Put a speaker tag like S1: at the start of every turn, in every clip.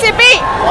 S1: YCP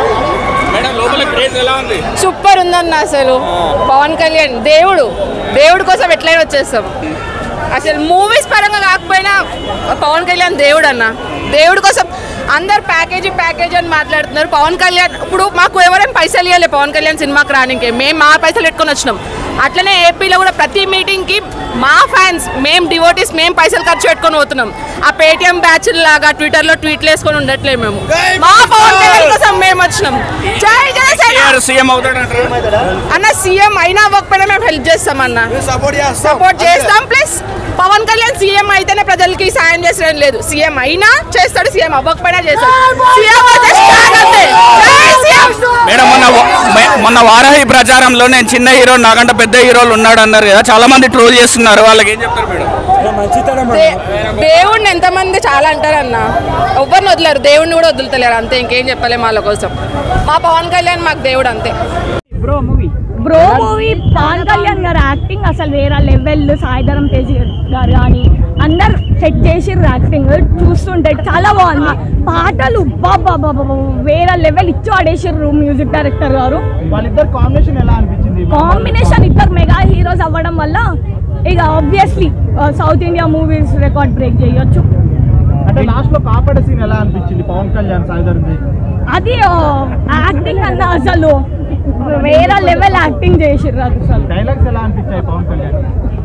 S2: madam లోపల craze ఎలా ఉంది
S1: సూపర్ ఉందన్న అసలు పవన్ కళ్యాణ్ దేవుడు దేవుడి కోసం ఎట్లయినా వచ్చేస్తాం అసలు మూవీస్ పరంగా కాకపోయినా పవన్ కళ్యాణ్ దేవుడు అన్న దేవుడి కోసం అందరు ప్యాకేజీ ప్యాకేజ్ అని మాట్లాడుతున్నారు పవన్ కళ్యాణ్ ఇప్పుడు మాకు ఎవరైనా పైసలు ఇవ్వాలి పవన్ కళ్యాణ్ సినిమాకి రానికి మేము మా పైసలు పెట్టుకొని వచ్చినాం అట్లనే ఏపీలో కూడా ప్రతి మీటింగ్కి మా ఫ్యాన్స్ మేము డివోటీస్ మేము పైసలు ఖర్చు పెట్టుకొని పోతున్నాం ఆ పేటిఎం బ్యాచ్ లాగా ట్విట్టర్లో ట్వీట్లు వేసుకొని ఉండట్లేదు మేము మా పవన్ కళ్యాణ్ కోసం మేము వచ్చినాం జై జనసేన
S2: సీఎం అవుతాడంటారు
S1: అన్న సీఎం అయినా అవ్వకపోయినా మేము హెల్ప్ చేస్తాం అన్న సపోర్ట్ చేస్తాం ప్లస్ పవన్ కళ్యాణ్ సీఎం అయితేనే ప్రజలకి సాయం చేసడం లేదు సీఎం అయినా చేస్తాడు సీఎం అవ్వకపోయినా చేస్తాడు సీఎం అయితే స్టార్ అంతే. జై సీఎం.
S2: మేడం మొన్న వ- మే- మొన్న వారాహి ప్రచారంలో నేను చిన్న హీరో నాకంటే పెద్ద హీరోలు ఉన్నాడు అన్నారు కదా చాలా మంది ట్రోల్ చేస్తున్నారు వాళ్ళకి ఏం చెప్తారు మేడం
S1: దే- దేవుడిని ఎంతమంది చాలా అంటారు అన్న ఎవరిని వదిలేరు దేవుడిని కూడా వదులుతలేరు అంతే ఇంకేం చెప్పలేము వాళ్ళ కోసం మా పవన్ కళ్యాణ్ మాకు దేవుడు అంతే
S3: బ్రో మూవీ పవన్ కళ్యాణ్ గారు యాక్టింగ్ అసలు వేరే లెవెల్ సాయిధరం తేజ్ గారు కానీ అందరు సెట్ చేసిర్రు యాక్టింగ్ చూస్తుంటే చాలా బాగుంది పాటలు బాబా బాబా వేరే లెవెల్ ఇచ్చి ఆడేసిర్రు మ్యూజిక్ డైరెక్టర్ గారు
S4: వాళ్ళిద్దరు కాంబినేషన్ ఎలా అనిపించింది
S3: కాంబినేషన్ ఇద్దరు మెగా హీరోస్ అవ్వడం వల్ల ఇక obviously South India movies record break చేయొచ్చు
S4: అంటే లాస్ట్ లో కాపాడే సీన్ ఎలా అనిపించింది పవన్ కళ్యాణ్ సాయిధరం తేజ్
S3: అది యాక్టింగ్ అన్న అసలు వేరే లెవెల్ యాక్టింగ్ చేసిర్రు అది అసలు
S4: డైలాగ్స్ ఎలా అనిపించాయి పవన్ కళ్యాణ్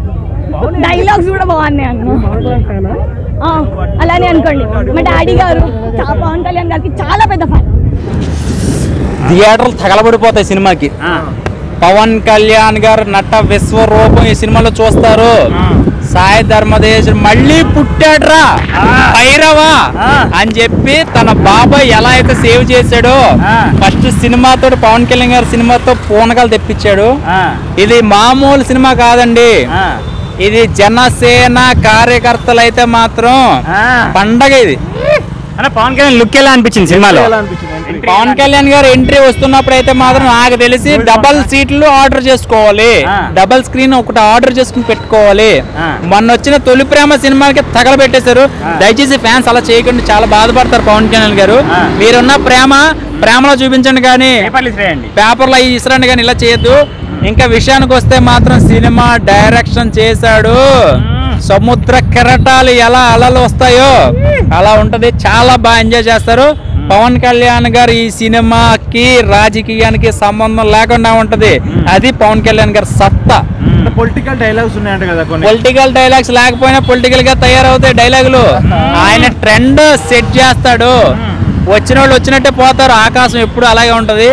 S3: డైలాగ్స్ కూడా బాగున్నాయి అన్న ఆ, అలానే అనుకోండి మా డాడీ గారు చా- పవన్ కళ్యాణ్ గారికి చాలా పెద్ద ఫ్యాన్
S5: థియేటర్లు తగలబడిపోతాయి సినిమాకి పవన్ కళ్యాణ్ గారు నట విశ్వరూపం ఈ సినిమాలో చూస్తారు సాయి ధర్మదేశ్ మళ్ళీ పుట్టాడ్రా భైరవా అని చెప్పి తన బాబాయ్ ఎలా అయితే సేవ్ చేశాడో ఫస్ట్ సినిమాతో పవన్ కళ్యాణ్ గారి సినిమాతో పూనకాలు తెప్పించాడు ఇది మామూలు సినిమా కాదండి ఇది జనసేన కార్యకర్తలు అయితే మాత్రం పండగ ఇది
S6: అన్న పవన్ కళ్యాణ్ లుక్ ఎలా అనిపించింది సినిమాలో
S4: ఎలా అనిపించింది entry?
S5: పవన్ కళ్యాణ్ గారు ఎంట్రీ వస్తున్నప్పుడు అయితే మాత్రం నాకు తెలిసి డబల్ సీట్లు ఆర్డర్ చేసుకోవాలి
S6: ఆ.
S5: డబల్ స్క్రీన్ ఒకటి ఆర్డర్ చేసుకుని పెట్టుకోవాలి
S6: ఆ.
S5: మొన్న వచ్చిన తొలి ప్రేమ సినిమాకి తగలబెట్టేశారు దయచేసి ఫ్యాన్స్ అలా చేయకుండా చాలా బాధపడతారు పవన్ కళ్యాణ్ గారు
S6: ఆ.
S5: మీరున్న ప్రేమ ప్రేమలో చూపించండి కానీ
S6: పేపర్లు ఇసిరేయండి
S5: పేపర్లో అవి ఇసరండి కానీ ఇలా చేయొద్దు ఇంకా విషయానికి వస్తే మాత్రం సినిమా డైరెక్షన్ చేశాడు సముద్ర కెరటాలు ఎలా అలలు వస్తాయో అలా ఉంటది చాలా బాగా ఎంజాయ్ చేస్తారు పవన్ కళ్యాణ్ గారు ఈ సినిమాకి రాజకీయానికి సంబంధం లేకుండా ఉంటది అది పవన్ కళ్యాణ్ గారి సత్తా
S4: అంటే పొలిటికల్ డైలాగ్స్ ఉన్నాయంట కదా కొన్ని
S5: పొలిటికల్ డైలాగ్స్ లేకపోయినా పొలిటికల్ గా తయారవుతాయి డైలాగులు ఆయన ట్రెండ్ సెట్ చేస్తాడు వచ్చిన వాళ్ళు వచ్చినట్టే పోతారు ఆకాశం ఎప్పుడు అలాగే ఉంటది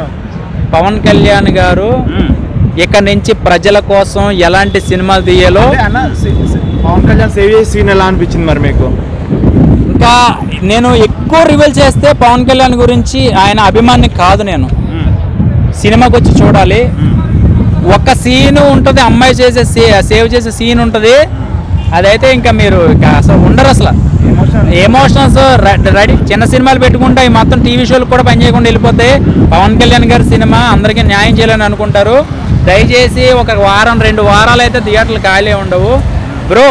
S5: పవన్ కళ్యాణ్ గారు ఇక నుంచి ప్రజల కోసం ఎలాంటి సినిమాలు తీయాలో
S4: అంటే అన్న సి- సి- పవన్ కళ్యాణ్ సేవ్ చేసే సీన్ ఎలా అనిపించింది మరి మీకు
S5: ఇంకా నేను ఎక్కువ రివీల్ చేస్తే పవన్ కళ్యాణ్ గురించి ఆయన అభిమాని కాదు నేను సినిమాకి వచ్చి చూడాలి ఒక సీన్ ఉంటుంది అమ్మాయి చేసే సేవ్ చేసే సీన్ ఉంటుంది అదైతే ఇంకా మీరు ఇక అసలు ఉండరు అసలు ఎమోషనల్స్ రెడీ చిన్న సినిమాలు పెట్టుకుంటే అవి మొత్తం టీవీ షోలు కూడా పని చేయకుండా వెళ్ళిపోతాయి పవన్ కళ్యాణ్ గారి సినిమా అందరికీ న్యాయం చేయాలని అనుకుంటారు దయచేసి ఒక వారం రెండు వారాలు అయితే థియేటర్లు ఖాళీ ఉండవు bro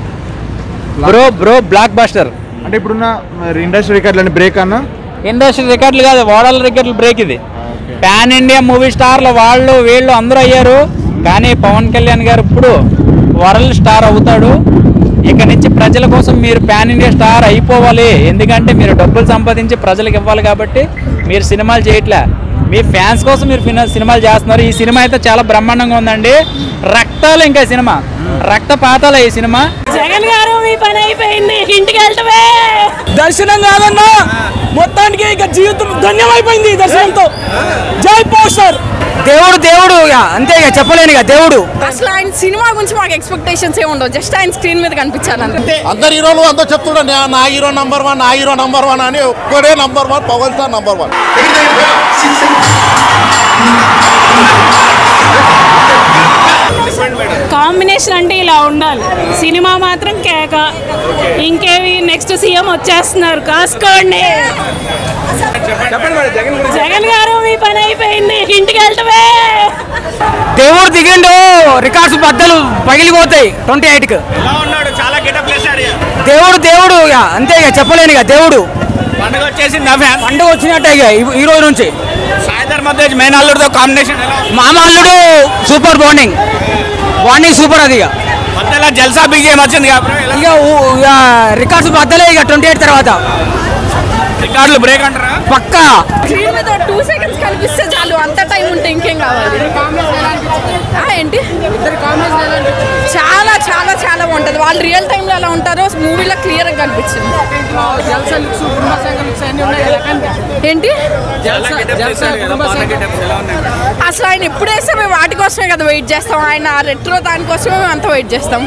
S5: bro bro blockbuster
S4: అంటే ఇప్పుడున్న ఇండస్ట్రీ రికార్డులని బ్రేక్ అన్న
S5: ఇండస్ట్రీ రికార్డులు కాదు ఓడల రికార్డులు బ్రేక్ ఇది పాన్ ఇండియా మూవీ స్టార్లు వాళ్ళు వీళ్ళు అందరూ అయ్యారు కానీ పవన్ కళ్యాణ్ గారు ఇప్పుడు వరల్డ్ స్టార్ అవుతాడు ఇక నుంచి ప్రజల కోసం మీరు పాన్ ఇండియా స్టార్ అయిపోవాలి ఎందుకంటే మీరు డబ్బులు సంపాదించి ప్రజలకు ఇవ్వాలి కాబట్టి మీరు సినిమాలు చేయట్లే మీ ఫ్యాన్స్ కోసం మీరు ఫిన- సినిమాలు చేస్తున్నారు ఈ సినిమా అయితే చాలా బ్రహ్మాండంగా ఉందండి రక్తాలు ఇంకా ఈ సినిమా రక్తపాతాలు ఈ సినిమా
S3: జగన్ గారు మీ పని అయిపోయింది ఇంటికి వెళ్తావే
S7: దర్శనం కాదన్నా మొత్తానికి ఇక జీవితం ధన్యమైపోయింది ఈ దర్శనంతో జై పోస్టర్ దేవుడు దేవుడు ఇక అంతే ఇక చెప్పలేను ఇక దేవుడు
S1: అసలు ఆయన సినిమా గురించి మాకు ఎక్స్పెక్టేషన్స్ ఏ ఉండవు జస్ట్ ఆయన స్క్రీన్ మీద కనిపించాలంతే
S8: అందరు హీరోలు అందరూ చెప్తుండే "నా- నా హీరో నంబర్ వన్ నా హీరో నంబర్ వన్ అని ఒక్కడే number one Pawan star number one
S3: combination అంటే ఇలా ఉండాలి సినిమా మాత్రం కేక ఇంకేవి నెక్స్ట్ సీఎం వచ్చేస్తున్నారు కాసుకోండి జగన్ గారు మీ పని అయిపోయింది ఇంటికి వెళ్తావే
S7: దేవుడు దిగిండు రికార్డ్స్ బద్దలు పగిలిపోతాయి ట్వంటీ ఎయిట్ కి
S2: ఎలా ఉన్నాడు చాలా గెటప్ వేసాడు
S7: దేవుడు దేవుడు ఇక అంతే ఇక చెప్పలేను ఇక దేవుడు
S2: పండుగ వచ్చేసిందా ఫ్యాన్స్
S7: పండుగ వచ్చినట్టే ఇక ఈ- ఈ రోజు నుంచి
S2: సాయంత్రం మధ్య మెయిన్ అల్లుడితో కాంబినేషన్ ఎలా ఉంది?
S7: మామ అల్లుడు సూపర్ బాండింగ్ బాండింగ్ సూపర్ అది ఇక
S2: మధ్యలో జల్సా బిగ్ గేమ్ వచ్చింది కాబట్టి
S7: ఇక ఊ- ఇక రికార్డ్స్ బద్దలే ఇక ట్వంటీ ఎయిట్ తర్వాత
S2: రికార్డులు బ్రేక్ అంటారా
S7: పక్కా
S1: స్క్రీన్ మీద టూ సెకండ్స్ కనిపిస్తే చాలు అంత టైం ఉంటే ఇంకేం కావాలి ఆ, ఏంటి చాలా చాలా చాలా బాగుంటుంది వాళ్ళు రియల్ టైంలో ఎలా ఉంటారో మూవీలో క్లియర్గా కనిపించింది ఏంటి
S2: చాలా getups చేశారు కదా, బాగా getups ఎలా ఉన్నాయి?
S1: అసలు ఆయన ఎప్పుడు వేస్తే మేము వాటి కోసమే కదా వెయిట్ చేస్తాం ఆయన రెట్రో దానికోసమే మేము అంత వెయిట్ చేస్తాం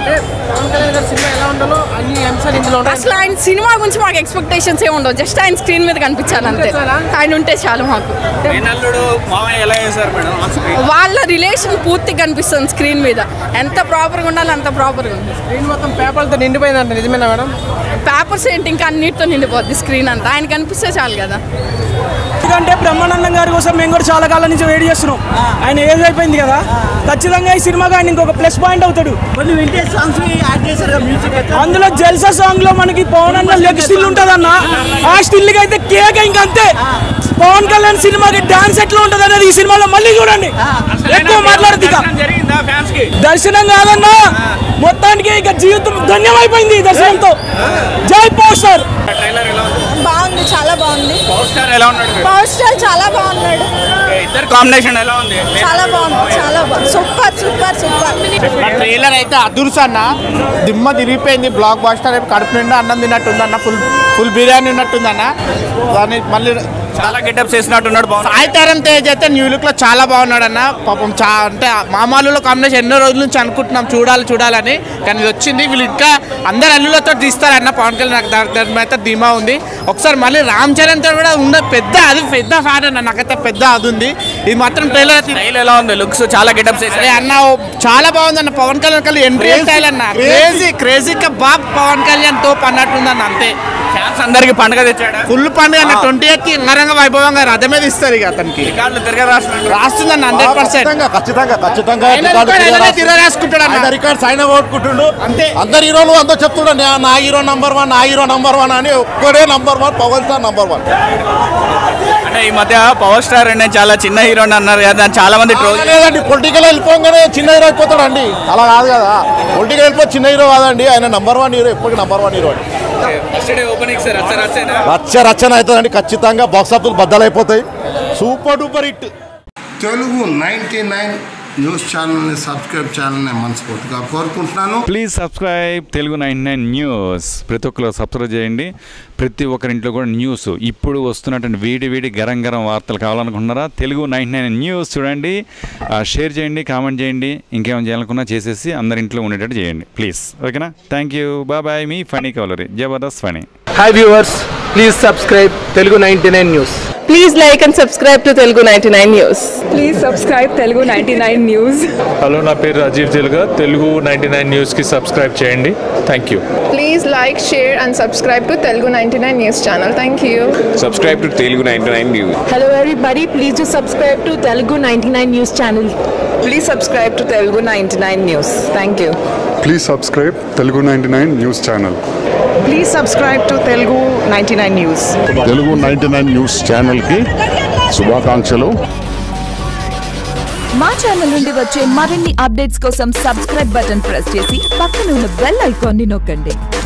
S1: అసలు ఆయన సినిమా గురించి మాకు ఎక్స్పెక్టేషన్స్ ఏ ఉండవు జస్ట్ ఆయన స్క్రీన్ మీద కనిపించాలి అంతే ఆయన ఉంటే చాలు మాకు
S2: మెయిన్ అల్లుడు మామయ్య ఎలా చేశారు మేడం ఆ screen?
S1: వాళ్ళ రిలేషన్ పూర్తిగా కనిపిస్తుంది స్క్రీన్ మీద ఎంత ప్రాపర్గా ఉండాలి అంత ప్రాపర్గా ఉంది
S4: స్క్రీన్ మొత్తం పేపర్లతో నిండిపోయిందంట నిజమేనా మేడం
S1: పేపర్స్ ఏంటి ఇంకా అన్నిటితో నిండిపోద్ది స్క్రీన్ అంతా ఆయన కనిపిస్తే చాలు కదా
S7: ఎందుకంటే బ్రహ్మానందం గారి కోసం మేము కూడా చాలా కాలం నుంచి వెయిట్ చేస్తున్నాం ఆయన ఏజ్ అయిపోయింది కదా ఖచ్చితంగా ఈ సినిమాకి ఆయన ఇంకొక ప్లస్ పాయింట్ అవుతాడు అందులో జల్సా సాంగ్ లో మనకి పవన్ అన్న లెగ్ స్టిల్ ఉంటది అన్న ఆ స్టిల్ కి అయితే కేక్ ఇంకా అంతే పవన్ కళ్యాణ్ సినిమాకి డాన్స్ ఎట్లా ఉంటది అనేది ఈ సినిమాలో మళ్ళీ చూడండి ఎక్కువ మాట్లాడదు ఇక
S2: దర్శనం జరిగిందా ఫ్యాన్స్ కి
S7: దర్శనం కాదన్నా మొత్తానికి ఇక జీవితం ధన్యమైపోయింది ఈ దర్శనంతో జై పోస్టర్
S2: ట్రైలర్ ఎలా ఉంది
S3: బాగుంది చాలా బాగుంది
S2: పవర్ స్టార్ ఎలా ఉన్నాడు మేడం?
S3: పవర్ స్టార్ చాలా బాగున్నాడు
S2: ఓకే, ఇద్దరు కాంబినేషన్ ఎలా ఉంది
S3: చాలా బాగుంది చాలా బాగుంది సూపర్ సూపర్ సూపర్
S8: ట్రైలర్ అయితే అదుర్స్ అన్న దిమ్మ తిరిగిపోయింది బ్లాక్ బాస్టర్ రేపు కడుపు నిండా అన్నం తిన్నట్టుందన్న ఫుల్ ఫుల్ బిర్యానీ ఉన్నట్టుందన్న దాన్ని మళ్ళీ
S2: చాలా గెటప్స్ చేసినట్టున్నాడు బాగుంది
S8: సాయితారం తేజ్ అయితే న్యూ లుక్ లో చాలా బాగున్నాడు అన్న పాపం చా అంటే మామాలులో కాంబినేషన్ ఎన్నో రోజుల నుంచి అనుకుంటున్నాం చూడాలి చూడాలని కానీ ఇది వచ్చింది వీళ్ళు ఇంకా అందరు అల్లులతో తీస్తారన్న పవన్ కళ్యాణ్ నాకు దాని దాని మీద అయితే ధీమా ఉంది ఒకసారి మళ్ళీ రామ్ చరణ్ తో కూడా ఉన్న పెద్ద అది పెద్ద ఫ్యాన్ అన్న నాకైతే పెద్ద అది ఉంది ఇది మాత్రం ట్రైలర్ అయితే
S2: స్టైల్ ఎలా ఉంది లుక్స్ చాలా గెటప్స్
S8: అరే
S2: చేశారు
S8: అన్న ఓ చాలా బాగుంది అన్న పవన్ కళ్యాణ్ కల్లి ఎంట్రీ స్టైల్ అన్న క్రేజీ క్రేజీగా బాబ్ పవన్ కళ్యాణ్ తోపు అన్నట్టుందన్న అంతే
S2: ఫ్యాన్స్ అందరికి పండుగ తెచ్చాడా
S8: ఫుల్ పండుగ అన్న ట్వంటీ ఎయిత్ కి అంగరంగ వైభవంగా రథం మీద ఇస్తారు ఇక అతనికి
S2: రికార్డులు తిరగ రాస్తున్నాడు
S8: రాస్తుందన్న హండ్రెడ్ పర్సెంట్
S9: ఖచ్చితంగా ఖచ్చితంగా ఖచ్చితంగా
S8: ఆయన
S9: రికార్డు
S8: రికార్డు
S9: తిరగ
S8: ఆయననే తిరగ రాసుకుంటాడు అన్న.
S9: ఆయన రికార్డ్స్ ఆయన ఓడుకుంటుండు
S8: అంతే.
S9: అందరు హీరోలు అందరూ చెప్తుండ నా హీరో నంబర్ వన్ నా హీరో నంబర్ వన్ అని ఒక్కడే number one Pawan star number one
S2: అంటే ఈ మధ్య పవర్ స్టార్ అనే చాలా చిన్న హీరో అన్నారు కదా దాన్ని చాలా మంది ట్రోల్
S9: లేదండి పొలిటికల్ వెళ్ళిపోగానే చిన్న హీరో అయిపోతాడండి అలా కాదు కదా పొలిటికల్ వెళ్ళిపో చిన్న హీరో కాదండి ఆయన నంబర్ వన్ హీరో ఎప్పటికీ నంబర్ వన్ హీరో అండి
S2: ఫస్ట్ డే ఓపెనింగ్ సార్ రచ్చ రచ్చేనా
S9: రచ్చ రచ్చన అవుతుందండి ఖచ్చితంగా బాక్స్ ఆఫీస్ బద్దలైపోతాయి super duper hit
S10: Telugu ninety nine news ఛానల్ని సబ్స్క్రైబ్ చేయాలని మనస్ఫూర్తిగా కోరుకుంటున్నాను
S11: please subscribe Telugu nine nine news ప్రతి ఒక్కరు సబ్స్క్రైబ్ చేయండి ప్రతి ఒక్కరింట్లో కూడా న్యూస్ ఇప్పుడు వస్తున్నటువంటి వీడి వీడి గరం గరం వార్తలు కావాలనుకుంటున్నారా తెలుగు నైన్ నైన్ న్యూస్ చూడండి ఆ, షేర్ చేయండి కామెంట్ చేయండి ఇంకేమైనా చేయాలనుకున్నా చేసేసి అందరి ఇంట్లో ఉండేటట్టు చేయండి ప్లీజ్ ఓకేనా థ్యాంక్ యూ బాయ్ మీ ఫనీ కవలరీ Jabardasth funny
S4: hi viewers please subscribe Telugu ninety nine news
S1: please like and subscribe to Telugu ninety nine news
S3: please subscribe Telugu ninety nine news
S12: hello నా పేరు రాజీవ్ తెలుగా తెలుగు నైంటీ నైన్ న్యూస్కి సబ్స్క్రైబ్ చేయండి thank you
S1: please like share and subscribe to Telugu ninety nine news channel thank you
S12: subscribe to Telugu ninety nine news
S3: hello everybody please to subscribe to Telugu ninety nine news channel
S1: please subscribe to Telugu ninety nine news thank you
S10: please subscribe Telugu ninety nine news channel
S3: please subscribe to Telugu ninety nine news
S10: Telugu ninety nine news ఛానల్కి శుభాకాంక్షలు
S3: మా channel నుండి వచ్చే మరిన్ని updates కోసం subscribe button press చేసి పక్కన ఉన్న బెల్ ఐకాన్ని నొక్కండి